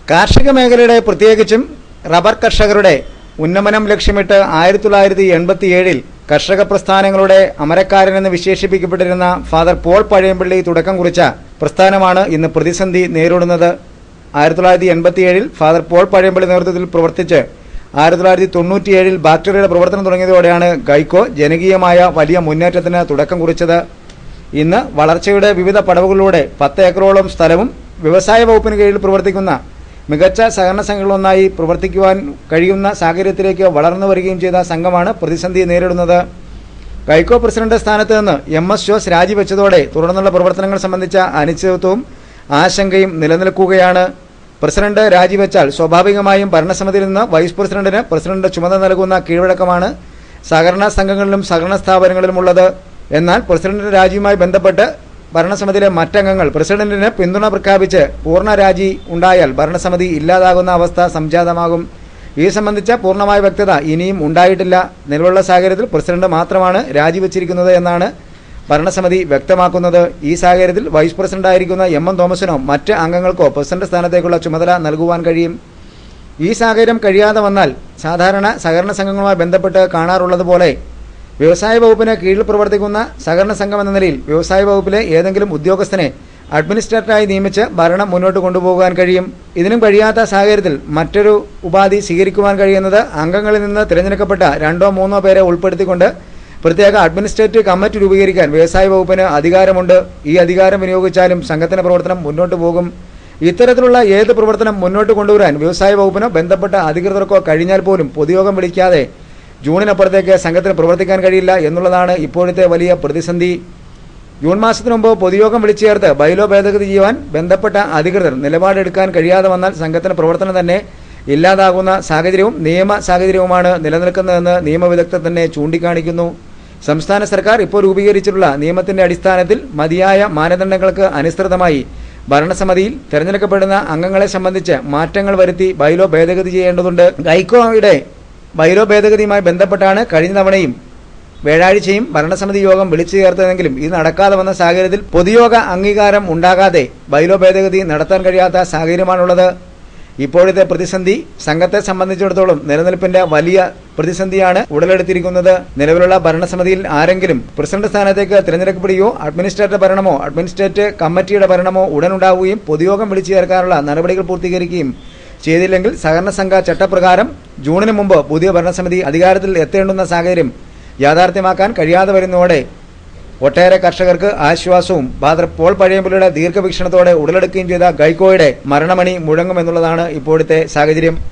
കാർഷിക മേഖലയുടെ പ്രത്യേകിച്ചും റബ്ബർ കർഷകരുടെ ഉന്നമനം ലക്ഷ്യമിട്ട് ആയിരത്തി തൊള്ളായിരത്തി എൺപത്തിയേഴിൽ കർഷക പ്രസ്ഥാനങ്ങളുടെ അമരക്കാരനെന്ന് വിശേഷിപ്പിക്കപ്പെട്ടിരുന്ന ഫാദർ പോൾ പഴയമ്പള്ളി തുടക്കം കുറിച്ച പ്രസ്ഥാനമാണ് ഇന്ന് പ്രതിസന്ധി നേരിടുന്നത് ആയിരത്തി തൊള്ളായിരത്തി എൺപത്തിയേഴിൽ ഫാദർ പോൾ പഴയമ്പള്ളി നേതൃത്വത്തിൽ പ്രവർത്തിച്ച് ആയിരത്തി തൊള്ളായിരത്തി തൊണ്ണൂറ്റിയേഴിൽ ബാക്ടീരിയയുടെ പ്രവർത്തനം തുടങ്ങിയതോടെയാണ് ഗൈക്കോ ജനകീയമായ വലിയ മുന്നേറ്റത്തിന് തുടക്കം കുറിച്ചത് ഇന്ന് വളർച്ചയുടെ വിവിധ പടവുകളിലൂടെ പത്ത് ഏക്കറോളം സ്ഥലവും വ്യവസായ വകുപ്പിന് കീഴിൽ പ്രവർത്തിക്കുന്ന മികച്ച സഹകരണ സംഘങ്ങളൊന്നായി പ്രവർത്തിക്കുവാൻ കഴിയുന്ന സാഹചര്യത്തിലേക്ക് വളർന്നു വരികയും ചെയ്ത സംഘമാണ് പ്രതിസന്ധി നേരിടുന്നത് ഗൈക്കോ പ്രസിഡന്റ് സ്ഥാനത്ത് നിന്ന് എം എസ് ജോസ് രാജിവെച്ചതോടെ തുടർന്നുള്ള പ്രവർത്തനങ്ങൾ സംബന്ധിച്ച അനിശ്ചിതത്വവും ആശങ്കയും നിലനിൽക്കുകയാണ് പ്രസിഡന്റ് രാജിവെച്ചാൽ സ്വാഭാവികമായും ഭരണസമിതിയിൽ നിന്ന് വൈസ് പ്രസിഡന്റിന് പ്രസിഡന്റ് ചുമതല നൽകുന്ന കീഴ്വഴക്കമാണ് സഹകരണ സംഘങ്ങളിലും സഹകരണ സ്ഥാപനങ്ങളിലുമുള്ളത് എന്നാൽ പ്രസിഡന്റിന്റെ രാജിയുമായി ബന്ധപ്പെട്ട് ഭരണസമിതിയിലെ മറ്റംഗങ്ങൾ പ്രസിഡന്റിന് പിന്തുണ പ്രഖ്യാപിച്ച് പൂർണ്ണ രാജി ഉണ്ടായാൽ ഭരണസമിതി ഇല്ലാതാകുന്ന അവസ്ഥ സംജാതമാകും ഈ സംബന്ധിച്ച പൂർണ്ണമായ വ്യക്തത ഇനിയും ഉണ്ടായിട്ടില്ല നിലവിലുള്ള സാഹചര്യത്തിൽ പ്രസിഡന്റ് മാത്രമാണ് രാജിവെച്ചിരിക്കുന്നത് എന്നാണ് ഭരണസമിതി വ്യക്തമാക്കുന്നത് ഈ സാഹചര്യത്തിൽ വൈസ് പ്രസിഡന്റായിരിക്കുന്ന എം എം തോമസിനോ മറ്റ് അംഗങ്ങൾക്കോ പ്രസിഡന്റ് സ്ഥാനത്തേക്കുള്ള ചുമതല നൽകുവാൻ കഴിയും ഈ സാഹചര്യം കഴിയാതെ വന്നാൽ സാധാരണ സഹകരണ സംഘങ്ങളുമായി ബന്ധപ്പെട്ട് കാണാറുള്ളതുപോലെ വ്യവസായ വകുപ്പിന് കീഴിൽ പ്രവർത്തിക്കുന്ന സഹകരണ സംഘം എന്ന നിലയിൽ വ്യവസായ വകുപ്പിലെ ഏതെങ്കിലും ഉദ്യോഗസ്ഥനെ അഡ്മിനിസ്ട്രേറ്ററായി നിയമിച്ച് ഭരണം മുന്നോട്ട് കൊണ്ടുപോകാൻ കഴിയും ഇതിനും കഴിയാത്ത സാഹചര്യത്തിൽ മറ്റൊരു ഉപാധി സ്വീകരിക്കുവാൻ കഴിയുന്നത് അംഗങ്ങളിൽ നിന്ന് തിരഞ്ഞെടുക്കപ്പെട്ട രണ്ടോ മൂന്നോ പേരെ ഉൾപ്പെടുത്തിക്കൊണ്ട് പ്രത്യേക അഡ്മിനിസ്ട്രേറ്റീവ് കമ്മിറ്റി രൂപീകരിക്കാൻ വ്യവസായ വകുപ്പിന് അധികാരമുണ്ട് ഈ അധികാരം വിനിയോഗിച്ചാലും സംഘത്തിന്റെ പ്രവർത്തനം മുന്നോട്ട് പോകും ഇത്തരത്തിലുള്ള ഏത് പ്രവർത്തനം മുന്നോട്ട് കൊണ്ടുവരാൻ വ്യവസായ വകുപ്പിനോ ബന്ധപ്പെട്ട അധികൃതർക്കോ കഴിഞ്ഞാൽ പോലും പൊതുയോഗം വിളിക്കാതെ ജൂണിനപ്പുറത്തേക്ക് സംഘത്തിന് പ്രവർത്തിക്കാൻ കഴിയില്ല എന്നുള്ളതാണ് ഇപ്പോഴത്തെ വലിയ പ്രതിസന്ധി ജൂൺ മാസത്തിനു മുമ്പ് പൊതുയോഗം വിളിച്ചു ചേർത്ത് ബൈലോ ഭേദഗതി ചെയ്യുവാൻ ബന്ധപ്പെട്ട അധികൃതർ നിലപാടെടുക്കാൻ കഴിയാതെ വന്നാൽ സംഘത്തിന്റെ പ്രവർത്തനം തന്നെ ഇല്ലാതാകുന്ന സാഹചര്യവും നിയമ സാഹചര്യവുമാണ് നിലനിൽക്കുന്നതെന്ന് നിയമവിദഗ്ധർ തന്നെ ചൂണ്ടിക്കാണിക്കുന്നു സംസ്ഥാന സർക്കാർ ഇപ്പോൾ രൂപീകരിച്ചിട്ടുള്ള നിയമത്തിന്റെ അടിസ്ഥാനത്തിൽ മതിയായ മാനദണ്ഡങ്ങൾക്ക് അനുസൃതമായി ഭരണസമിതിയിൽ തെരഞ്ഞെടുക്കപ്പെടുന്ന അംഗങ്ങളെ സംബന്ധിച്ച് മാറ്റങ്ങൾ വരുത്തി ബൈലോ ഭേദഗതി ചെയ്യേണ്ടതുണ്ട് ഗൈക്കോയുടെ ബൈലോ ഭേദഗതിയുമായി ബന്ധപ്പെട്ടാണ് കഴിഞ്ഞ തവണയും വ്യാഴാഴ്ചയും ഭരണസമിതി യോഗം വിളിച്ചു ചേർത്തതെങ്കിലും ഇത് നടക്കാതെ വന്ന സാഹചര്യത്തിൽ പൊതുയോഗ അംഗീകാരം ഉണ്ടാകാതെ ബൈലോ ഭേദഗതി നടത്താൻ കഴിയാത്ത സാഹചര്യമാണുള്ളത് ഇപ്പോഴത്തെ പ്രതിസന്ധി സംഘത്തെ സംബന്ധിച്ചിടത്തോളം നിലനിൽപ്പിന്റെ വലിയ പ്രതിസന്ധിയാണ് ഉടലെടുത്തിരിക്കുന്നത് നിലവിലുള്ള ഭരണസമിതിയിൽ ആരെങ്കിലും പ്രസിഡന്റ് സ്ഥാനത്തേക്ക് തിരഞ്ഞെടുക്കപ്പെടുകയോ അഡ്മിനിസ്ട്രേറ്റർ ഭരണമോ അഡ്മിനിസ്ട്രേറ്റ് കമ്മിറ്റിയുടെ ഭരണമോ ഉടനുണ്ടാവുകയും പൊതുയോഗം വിളിച്ചു ചേർക്കാനുള്ള നടപടികൾ പൂർത്തീകരിക്കുകയും ചെയ്തില്ലെങ്കിൽ സഹകരണ സംഘ ചട്ടപ്രകാരം ജൂണിന് മുമ്പ് പുതിയ ഭരണസമിതി അധികാരത്തിൽ എത്തേണ്ടുന്ന സാഹചര്യം യാഥാർത്ഥ്യമാക്കാൻ കഴിയാതെ വരുന്നതോടെ ഒട്ടേറെ കർഷകർക്ക് ആശ്വാസവും ഫാദർ പോൾ പഴയമ്പുള്ളിയുടെ ദീർഘവീക്ഷണത്തോടെ ഉടലെടുക്കുകയും ചെയ്ത ഗൈക്കോയുടെ മരണമണി മുഴങ്ങുമെന്നുള്ളതാണ് ഇപ്പോഴത്തെ സാഹചര്യം